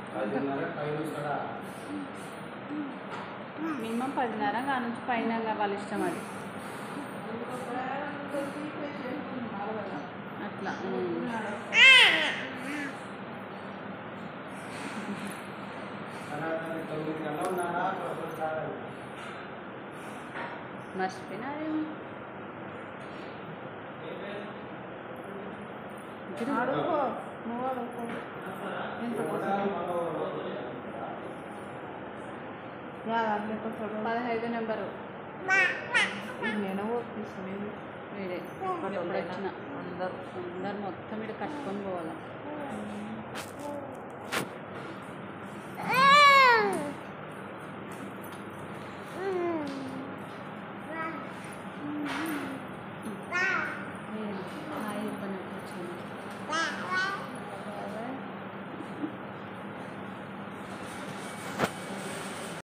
పదిన్నర పైన వస్తాడా మినిమం పదిన్నర కా నుంచి పైన ఇంకా వాళ్ళ ఇష్టం అది అట్లా ఉమ్. తర్వాత తొమ్మిది గంటలు ఉన్నాడా వస్తాడా మర్చిపోయినా అదేమో ఇద్దరు అడుగు నువ్వు అడుగు ఎంత యాదాంట్లో చూడు పదహైదు నెంబరు నేను ఒప్పిస్తుంది వీడే ఎప్పుడు వచ్చిన అందరు అందరు మొత్తం ఇక్కడ కట్టుకొని పోవాలి